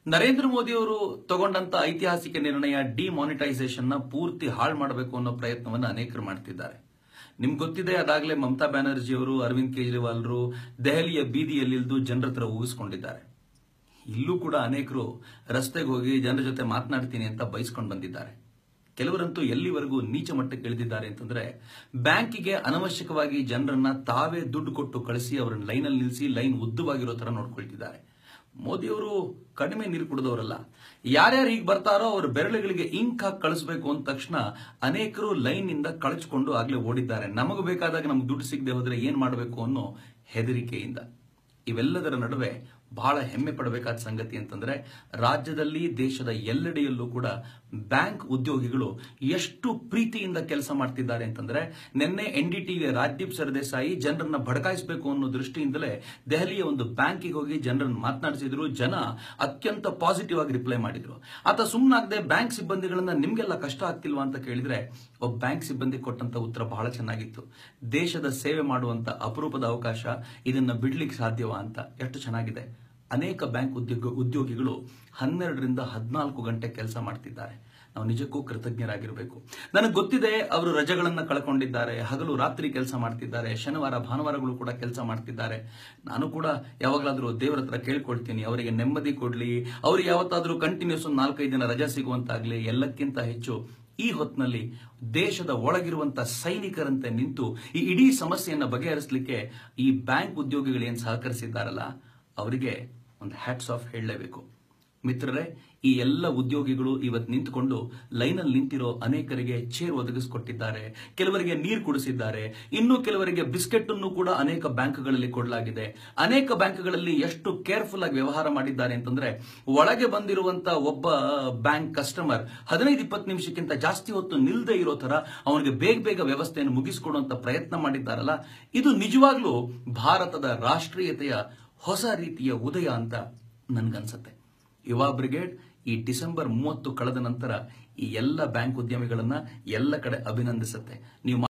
ನರೇಂದ್ರ ಮೋದಿ ಅವರು ತಗೊಂಡಂತ ಐತಿಹಾಸಿಕ ನಿರ್ಣಯ ಡಿಮಾನಿಟೈಸೇಷನ್ ನ ಪೂರ್ತಿ ಹಾಳು ಮಾಡಬೇಕು ಅನ್ನೋ ಪ್ರಯತ್ನವನ್ನು ಅನೇಕರು ಮಾಡ್ತಿದ್ದಾರೆ ನಿಮ್ಗೆ ಗೊತ್ತಿದೆ ಅದಾಗಲೇ ಮಮತಾ ಬ್ಯಾನರ್ಜಿ ಅವರು ಅರವಿಂದ್ ಕೇಜ್ರಿವಾಲ್ರು ದೆಹಲಿಯ ಬೀದಿಯಲ್ಲಿದ್ದು ಜನರ ಹತ್ರ ಊಹಿಸ್ಕೊಂಡಿದ್ದಾರೆ ಇಲ್ಲೂ ಕೂಡ ಅನೇಕರು ರಸ್ತೆಗೆ ಹೋಗಿ ಜನರ ಜೊತೆ ಮಾತನಾಡ್ತೀನಿ ಅಂತ ಬಯಸ್ಕೊಂಡು ಬಂದಿದ್ದಾರೆ ಕೆಲವರಂತೂ ಎಲ್ಲಿವರೆಗೂ ನೀಚ ಮಟ್ಟಕ್ಕೆ ಇಳಿದಿದ್ದಾರೆ ಅಂತಂದ್ರೆ ಬ್ಯಾಂಕಿಗೆ ಅನವಶ್ಯಕವಾಗಿ ಜನರನ್ನ ತಾವೇ ದುಡ್ಡು ಕೊಟ್ಟು ಕಳಿಸಿ ಅವರನ್ನ ಲೈನಲ್ಲಿ ನಿಲ್ಲಿಸಿ ಲೈನ್ ಉದ್ದವಾಗಿರೋ ತರ ನೋಡ್ಕೊಳ್ತಿದ್ದಾರೆ ಮೋದಿಯವರು ಕಡಿಮೆ ನೀರು ಕುಡಿದವರಲ್ಲ ಯಾರ್ಯಾರು ಈಗ ಬರ್ತಾರೋ ಅವ್ರ ಬೆರಳುಗಳಿಗೆ ಇಂಕ್ ಹಾಕಿ ಕಳಿಸ್ಬೇಕು ಅಂದ ತಕ್ಷಣ ಅನೇಕರು ಲೈನ್ ಇಂದ ಕಳಚಿಕೊಂಡು ಆಗ್ಲೇ ಓಡಿದ್ದಾರೆ ನಮಗೆ ಬೇಕಾದಾಗ ನಮ್ಗೆ ದುಡ್ಡು ಸಿಗದೆ ಹೋದ್ರೆ ಏನ್ ಮಾಡಬೇಕು ಅನ್ನೋ ಹೆದರಿಕೆಯಿಂದ ಇವೆಲ್ಲದರ ನಡುವೆ ಬಹಳ ಹೆಮ್ಮೆ ಪಡಬೇಕಾದ ಸಂಗತಿ ಅಂತಂದ್ರೆ ರಾಜ್ಯದಲ್ಲಿ ದೇಶದ ಎಲ್ಲೆಡೆಯಲ್ಲೂ ಕೂಡ ಬ್ಯಾಂಕ್ ಉದ್ಯೋಗಿಗಳು ಎಷ್ಟು ಪ್ರೀತಿಯಿಂದ ಕೆಲಸ ಮಾಡ್ತಿದ್ದಾರೆ ಅಂತಂದ್ರೆ ನಿನ್ನೆ N D TV Rajdeep Sardesai ಜನರನ್ನ ಭಡಕಾಯಿಸಬೇಕು ಅನ್ನೋ ದೃಷ್ಟಿಯಿಂದಲೇ ದೆಹಲಿಯ ಒಂದು ಬ್ಯಾಂಕಿಗೆ ಹೋಗಿ ಜನರನ್ನ ಮಾತನಾಡಿಸಿದ್ರು ಜನ ಅತ್ಯಂತ ಪಾಸಿಟಿವ್ ಆಗಿ ರಿಪ್ಲೈ ಮಾಡಿದ್ರು ಆತ ಸುಮ್ಮನಾಗದೆ ಬ್ಯಾಂಕ್ ಸಿಬ್ಬಂದಿಗಳನ್ನ ನಿಮ್ಗೆಲ್ಲ ಕಷ್ಟ ಆಗ್ತಿಲ್ವಾ ಅಂತ ಕೇಳಿದ್ರೆ ಒಬ್ಬ ಬ್ಯಾಂಕ್ ಸಿಬ್ಬಂದಿ ಕೊಟ್ಟಂತ ಉತ್ತರ ಬಹಳ ಚೆನ್ನಾಗಿತ್ತು ದೇಶದ ಸೇವೆ ಮಾಡುವಂತ ಅಪರೂಪದ ಅವಕಾಶ ಇದನ್ನ ಬಿಡ್ಲಿಕ್ಕೆ ಸಾಧ್ಯವಾ ಅಂತ ಎಷ್ಟು ಚೆನ್ನಾಗಿದೆ ಅನೇಕ ಬ್ಯಾಂಕ್ ಉದ್ಯೋಗ ಉದ್ಯೋಗಿಗಳು ಹನ್ನೆರಡರಿಂದ ಹದಿನಾಲ್ಕು ಗಂಟೆ ಕೆಲಸ ಮಾಡ್ತಿದ್ದಾರೆ ನಾವು ನಿಜಕ್ಕೂ ಕೃತಜ್ಞರಾಗಿರಬೇಕು ನನಗೆ ಗೊತ್ತಿದೆ ಅವರು ರಜೆಗಳನ್ನ ಕಳ್ಕೊಂಡಿದ್ದಾರೆ ಹಗಲು ರಾತ್ರಿ ಕೆಲಸ ಮಾಡ್ತಿದ್ದಾರೆ ಶನಿವಾರ ಭಾನುವಾರಗಳು ಕೂಡ ಕೆಲಸ ಮಾಡ್ತಿದ್ದಾರೆ ನಾನು ಕೂಡ ಯಾವಾಗಲಾದ್ರೂ ದೇವರ ಹತ್ರ ಕೇಳ್ಕೊಳ್ತೀನಿ ಅವರಿಗೆ ನೆಮ್ಮದಿ ಕೊಡ್ಲಿ ಅವ್ರಿಗೆ ಯಾವತ್ತಾದ್ರೂ ಕಂಟಿನ್ಯೂಸ್ ಒಂದು ನಾಲ್ಕೈದು ದಿನ ರಜೆ ಸಿಗುವಂತಾಗ್ಲಿ ಎಲ್ಲಕ್ಕಿಂತ ಹೆಚ್ಚು ಈ ಹೊತ್ತಿನಲ್ಲಿ ದೇಶದ ಒಳಗಿರುವಂತ ಸೈನಿಕರಂತೆ ನಿಂತು ಈ ಇಡೀ ಸಮಸ್ಯೆಯನ್ನ ಬಗೆಹರಿಸಲಿಕ್ಕೆ ಈ ಬ್ಯಾಂಕ್ ಉದ್ಯೋಗಿಗಳು ಏನ್ ಸಹಕರಿಸಿದ್ದಾರಲ್ಲ ಅವರಿಗೆ ಒಂದು ಹ್ಯಾಟ್ಸ್ ಆಫ್ ಹೇಳಲೇಬೇಕು ಮಿತ್ರರೇ ಈ ಎಲ್ಲ ಉದ್ಯೋಗಿಗಳು ಇವತ್ತು ನಿಂತುಕೊಂಡು ಲೈನಲ್ಲಿ ನಿಂತಿರೋ ಅನೇಕರಿಗೆ ಚೇರ್ ಒದಗಿಸಿಕೊಟ್ಟಿದ್ದಾರೆ ಕೆಲವರಿಗೆ ನೀರು ಕುಡಿಸಿದ್ದಾರೆ ಇನ್ನು ಕೆಲವರಿಗೆ ಬಿಸ್ಕೆಟ್ ಅನ್ನು ಕೂಡ ಅನೇಕ ಬ್ಯಾಂಕ್ಗಳಲ್ಲಿ ಕೊಡಲಾಗಿದೆ ಅನೇಕ ಬ್ಯಾಂಕ್ಗಳಲ್ಲಿ ಎಷ್ಟು ಕೇರ್ಫುಲ್ ಆಗಿ ವ್ಯವಹಾರ ಮಾಡಿದ್ದಾರೆ ಅಂತಂದ್ರೆ ಒಳಗೆ ಬಂದಿರುವಂತ ಒಬ್ಬ ಬ್ಯಾಂಕ್ ಕಸ್ಟಮರ್ ಹದಿನೈದು ಇಪ್ಪತ್ತು ನಿಮಿಷಕ್ಕಿಂತ ಜಾಸ್ತಿ ಹೊತ್ತು ನಿಲ್ದೇ ಇರೋ ತರ ಅವನಿಗೆ ಬೇಗ ಬೇಗ ವ್ಯವಸ್ಥೆಯನ್ನು ಮುಗಿಸಿಕೊಡುವಂತ ಪ್ರಯತ್ನ ಮಾಡಿದ್ದಾರಲ್ಲ ಇದು ನಿಜವಾಗ್ಲೂ ಭಾರತದ ರಾಷ್ಟ್ರೀಯತೆಯ ಹೊಸ ರೀತಿಯ ಉದಯ ಅಂತ ನನ್ಗನ್ಸತ್ತೆ ಯುವ ಬ್ರಿಗೇಡ್ ಈ ಡಿಸೆಂಬರ್ ಮೂವತ್ತು ಕಳೆದ ನಂತರ ಈ ಎಲ್ಲ ಬ್ಯಾಂಕ್ ಉದ್ಯಮಿಗಳನ್ನ ಎಲ್ಲ ಕಡೆ ಅಭಿನಂದಿಸುತ್ತೆ ನೀವು